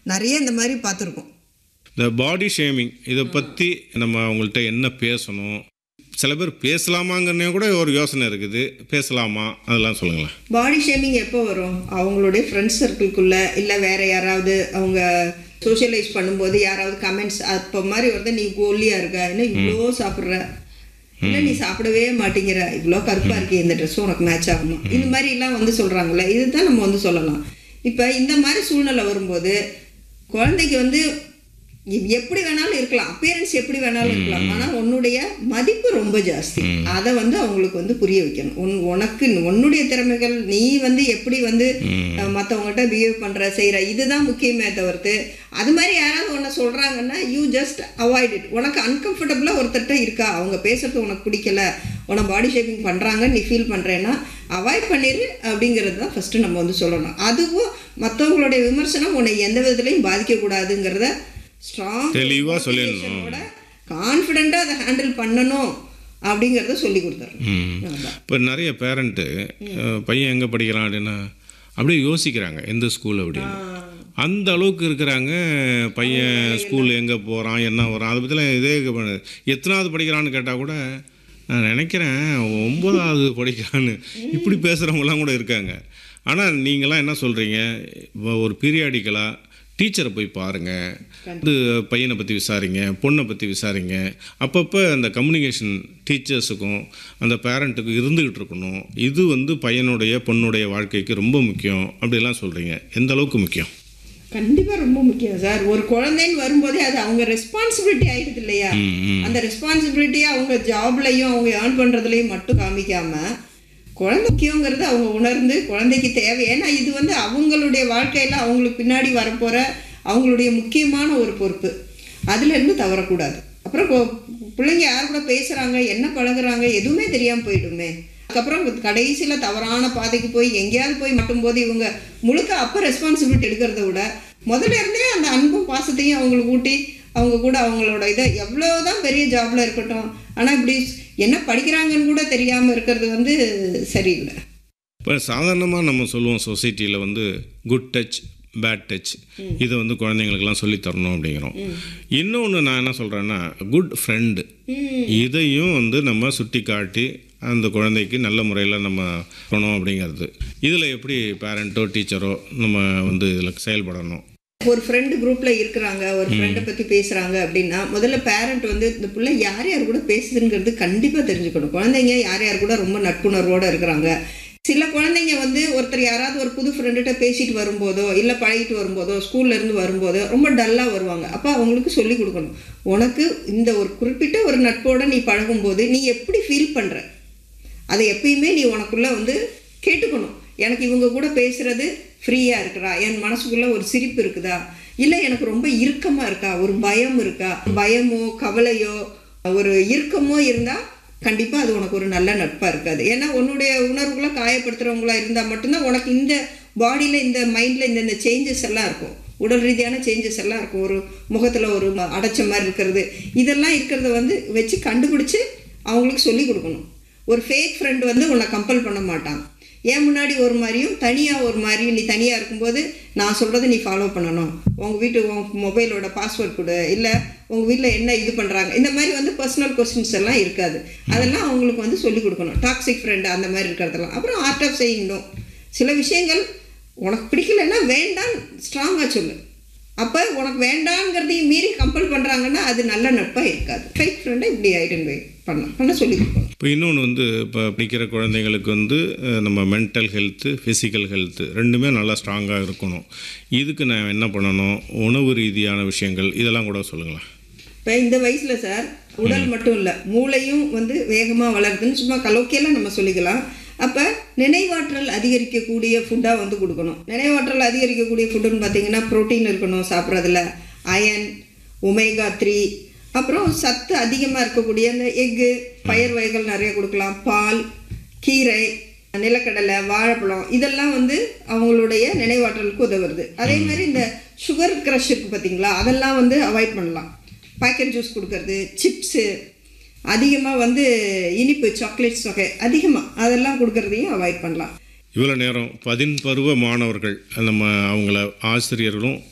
நிறைய இந்த மாதிரி பார்த்துருக்கோம் இந்த பாடி ஷேமிங் இதை பற்றி நம்ம அவங்கள்ட்ட என்ன பேசணும் சில பேர் பேசலாமாங்கன்னே கூட ஒரு யோசனை இருக்குது பேசலாமா அதெல்லாம் சொல்லுங்களேன் பாடி ஷேமிங் எப்போ வரும் அவங்களுடைய ஃப்ரெண்ட்ஸ் சர்க்கிள்குள்ள இல்லை வேற யாராவது அவங்க சோஷியலைஸ் பண்ணும்போது யாராவது கமெண்ட்ஸ் அப்போ மாதிரி வந்து நீ ஒல்லியா இருக்க என்ன இவ்வளோ சாப்பிட்ற இல்லை நீ சாப்பிடவே மாட்டேங்கிற இவ்வளோ கருப்பா இருக்கே இந்த ட்ரெஸ் உனக்கு மேட்ச் ஆகுமா இந்த மாதிரி எல்லாம் வந்து சொல்றாங்கல்ல இதுதான் நம்ம வந்து சொல்லலாம் இப்போ இந்த மாதிரி சூழ்நிலை வரும்போது குழந்தைக்கு வந்து எ- எப்படி வேணாலும் இருக்கலாம் அப்பியரன்ஸ் எப்படி வேணாலும் இருக்கலாம் ஆனா உன்னுடைய மதிப்பு ரொம்ப ஜாஸ்தி அதை வந்து அவங்களுக்கு வந்து புரிய வைக்கணும் உன் உனக்கு உன்னுடைய திறமைகள் நீ வந்து எப்படி வந்து அஹ், மத்தவங்ககிட்ட பிஹேவ் பண்ற செய்யற இதுதான் முக்கியமே தவிர்த்து அது மாதிரி யாராவது உன்னை சொல்றாங்கன்னா யூ ஜஸ்ட் அவாய்ட் இட் உனக்கு அன்கம்ஃபர்டபுளா ஒருத்தர்கிட்ட இருக்கா அவங்க பேசுறது உனக்கு பிடிக்கல உன பாடி ஷேப்பிங் பண்றாங்கன்னு நீ ஃபீல் பண்றேன்னா அவாய்ட் பண்ணிடு அப்படிங்கிறது தான் ஃபர்ஸ்ட் நம்ம வந்து சொல்லணும் அதுவும் மற்றவங்களுடைய விமர்சனம் உன்னை எந்த விதத்துலையும் பாதிக்கக்கூடாதுங்கிறத ஸ்ட்ராங் தெளிவா சொல்லிடணும். கான்ஃபிடென்ட்டாக அதை ஹேண்டில் பண்ணணும் அப்படிங்கிறத சொல்லி கொடுத்துறணும் அதான். இப்போ நிறைய பேரண்ட்டு பையன் எங்கே படிக்கிறான் அப்படின்னா அப்படியே யோசிக்கிறாங்க எந்த ஸ்கூல் அப்படின்னு அந்த அளவுக்கு இருக்கிறாங்க பையன் ஸ்கூல் எங்கே போகிறான் என்ன வரான் அதை பற்றிலாம் இதே பண்ண- எத்தனாவது படிக்கிறான்னு கேட்டால் கூட நான் நினைக்கிறேன் ஒன்பதாவது படிக்கிறான்னு இப்படி பேசுகிறவங்களாம் கூட இருக்காங்க ஆனால் நீங்களாம் என்ன சொல்கிறீங்க ஒரு பீரியாடிக்கலாக டீச்சரை போய் பாருங்கள் வந்து பையனை பற்றி விசாரிங்க பொண்ணை பற்றி விசாரிங்க அப்பப்போ அந்த கம்யூனிகேஷன் டீச்சர்ஸுக்கும் அந்த பேரண்ட்டுக்கும் இருந்துக்கிட்டு இருக்கணும் இது வந்து பையனுடைய பொண்ணுடைய வாழ்க்கைக்கு ரொம்ப முக்கியம் அப்படிலாம் சொல்கிறீங்க எந்த அளவுக்கு முக்கியம் கண்டிப்பா ரொம்ப முக்கியம் சார் ஒரு குழந்தைன்னு வரும்போதே அது அவங்க ரெஸ்பான்சிபிலிட்டி ஆயிடுது இல்லையா ம், ம். அந்த ரெஸ்பான்சிபிலிட்டியை அவங்க ஜாப்லையும் அவங்க ஏர்ன் பண்றதுலயும் மட்டும் காமிக்காம குழந்தை முக்கியங்கிறது அவங்க உணர்ந்து குழந்தைக்கு தேவை ஏன்னா இது வந்து அவங்களுடைய வாழ்க்கையில அவங்களுக்கு பின்னாடி வரப்போற அவங்களுடைய முக்கியமான ஒரு பொறுப்பு அதுல இருந்து தவறக்கூடாது அப்புறம் கொ- பிள்ளைங்க யார் கூட பேசுறாங்க என்ன பழகுறாங்க எதுவுமே தெரியாம போயிடுமே அதுக்கப்புறம் கடைசியில தவறான பாதைக்கு போய் எங்கேயாவது போய் மட்டும்போது இவங்க முழுக்க அப்ப ரெஸ்பான்சிபிலிட்டி எடுக்கிறத விட முதல்ல இருந்தே அந்த அன்பும் பாசத்தையும் அவங்களுக்கு ஊட்டி அவங்க கூட அவங்களோட இதை எவ்வளவுதான் பெரிய ஜாப்ல இருக்கட்டும் ஆனா இப்படி என்ன படிக்கிறாங்கன்னு கூட தெரியாம இருக்கிறது வந்து சரியில்லை இப்போ சாதாரணமாக நம்ம சொல்லுவோம் சொசைட்டியில் வந்து குட் டச் பேட் டச் இதை வந்து குழந்தைங்களுக்கெல்லாம் சொல்லித் தரணும் அப்படிங்கிறோம் இன்னொன்று நான் என்ன சொல்கிறேன்னா குட் ஃப்ரெண்டு இதையும் வந்து நம்ம சுட்டி காட்டி அந்த குழந்தைக்கு நல்ல முறையில் நம்ம பண்ணணும் அப்படிங்கிறது இதில் எப்படி பேரண்ட்டோ டீச்சரோ நம்ம வந்து இதில் செயல்படணும் ஒரு ஃப்ரெண்டு குரூப்ல இருக்கிறாங்க ஒரு ஃப்ரெண்டை பத்தி பேசுறாங்க அப்படின்னா முதல்ல பேரண்ட் வந்து இந்த பிள்ளை யார் யார் கூட பேசுதுங்கிறது கண்டிப்பா தெரிஞ்சுக்கணும் குழந்தைங்க யார் யார் கூட ரொம்ப நட்புணர்வோட இருக்கிறாங்க சில குழந்தைங்க வந்து ஒருத்தர் யாராவது ஒரு புது ஃப்ரெண்டுகிட்ட பேசிட்டு வரும்போதோ இல்லை பழகிட்டு வரும்போதோ ஸ்கூல்ல இருந்து வரும்போதோ ரொம்ப டல்லா வருவாங்க அப்போ அவங்களுக்கு சொல்லி கொடுக்கணும் உனக்கு இந்த ஒரு குறிப்பிட்ட ஒரு நட்போட நீ பழகும்போது நீ எப்படி ஃபீல் பண்ற அதை எப்பயுமே நீ உனக்குள்ள வந்து கேட்டுக்கணும் எனக்கு இவங்க கூட பேசுறது ஃப்ரீயா இருக்கிறா என் மனசுக்குள்ள ஒரு சிரிப்பு இருக்குதா இல்லை எனக்கு ரொம்ப இறுக்கமா இருக்கா ஒரு பயம் இருக்கா பயமோ கவலையோ ஒரு இறுக்கமோ இருந்தா கண்டிப்பா அது உனக்கு ஒரு நல்ல நட்பா இருக்காது ஏன்னா உன்னுடைய உணர்வுகளை காயப்படுத்துறவங்களா இருந்தா மட்டும்தான் உனக்கு இந்த பாடியில இந்த மைண்ட்ல இந்த இந்த சேஞ்சஸ் எல்லாம் இருக்கும் உடல் ரீதியான சேஞ்சஸ் எல்லாம் இருக்கும் ஒரு முகத்துல ஒரு ம- அடைச்ச மாதிரி இருக்கிறது இதெல்லாம் இருக்கிறத வந்து வச்சு கண்டுபிடிச்சு அவங்களுக்கு சொல்லி கொடுக்கணும் ஒரு ஃபேக் ஃப்ரெண்ட் வந்து உன்னை கம்பல் பண்ண மாட்டான் ஏன் முன்னாடி ஒரு மாதிரியும் தனியாக ஒரு மாதிரியும் நீ தனியாக இருக்கும்போது நான் சொல்கிறத நீ ஃபாலோ பண்ணணும் உங்கள் வீட்டு உன் மொபைலோட பாஸ்வேர்ட் கொடு இல்லை உங்கள் வீட்டில் என்ன இது பண்ணுறாங்க இந்த மாதிரி வந்து பர்சனல் கொஸ்டின்ஸ் எல்லாம் இருக்காது அதெல்லாம் அவங்களுக்கு வந்து சொல்லிக் கொடுக்கணும் டாக்ஸிக் ஃப்ரெண்டு அந்த மாதிரி இருக்கிறதெல்லாம் அப்புறம் ஆர்ட் ஆஃப் செய்யணும் சில விஷயங்கள் உனக்கு பிடிக்கலன்னா வேண்டாம் ஸ்ட்ராங்காக சொல்லு அப்போ உனக்கு வேண்டாங்கிறதையும் மீறி கம்பல் பண்ணுறாங்கன்னா அது நல்ல நட்பாக இருக்காது ஃபேக் ஃப்ரெண்டை இப்படி ஐடென்டிஃபை பண்ண பண்ண சொல்லி கொடுக்கணும் இப்போ இன்னொன்று வந்து இப்போ படிக்கிற குழந்தைங்களுக்கு வந்து அஹ், நம்ம மென்டல் ஹெல்த்து ஃபிசிக்கல் ஹெல்த்து ரெண்டுமே நல்லா ஸ்ட்ராங்காக இருக்கணும் இதுக்கு நான் என்ன பண்ணணும் உணவு ரீதியான விஷயங்கள் இதெல்லாம் கூட சொல்லுங்களேன் இப்போ இந்த வயசுல சார் உடல் மட்டும் இல்லை மூளையும் வந்து வேகமாக வளருதுன்னு சும்மா கலோக்கியெல்லாம் நம்ம சொல்லிக்கலாம் அப்போ நினைவாற்றல் அதிகரிக்கக்கூடிய ஃபுட்டாக வந்து கொடுக்கணும் நினைவாற்றல் அதிகரிக்கக்கூடிய ஃபுட்டுன்னு பார்த்தீங்கன்னா புரோட்டீன் இருக்கணும் சாப்பிட்றதுல அயன் ஒமேகா த்ரீ அப்புறம் சத்து அதிகமாக இருக்கக்கூடிய இந்த எக்கு பயிர் வகைகள் நிறைய கொடுக்கலாம் பால் கீரை நிலக்கடலை வாழைப்பழம் இதெல்லாம் வந்து அவங்களுடைய நினைவாற்றலுக்கு உதவுறது அதே மாதிரி இந்த சுகர் க்ரஷ் இருக்கு பார்த்தீங்களா அதெல்லாம் வந்து அவாய்ட் பண்ணலாம் பாக்கெட் ஜூஸ் கொடுக்கறது சிப்ஸு அதிகமாக வந்து இனிப்பு சாக்லேட்ஸ் வகை அதிகமாக அதெல்லாம் கொடுக்கறதையும் அவாய்ட் பண்ணலாம் இவ்வளோ நேரம் பதின்பருவ மாணவர்கள் நம்ம அவங்கள ஆசிரியர்களும்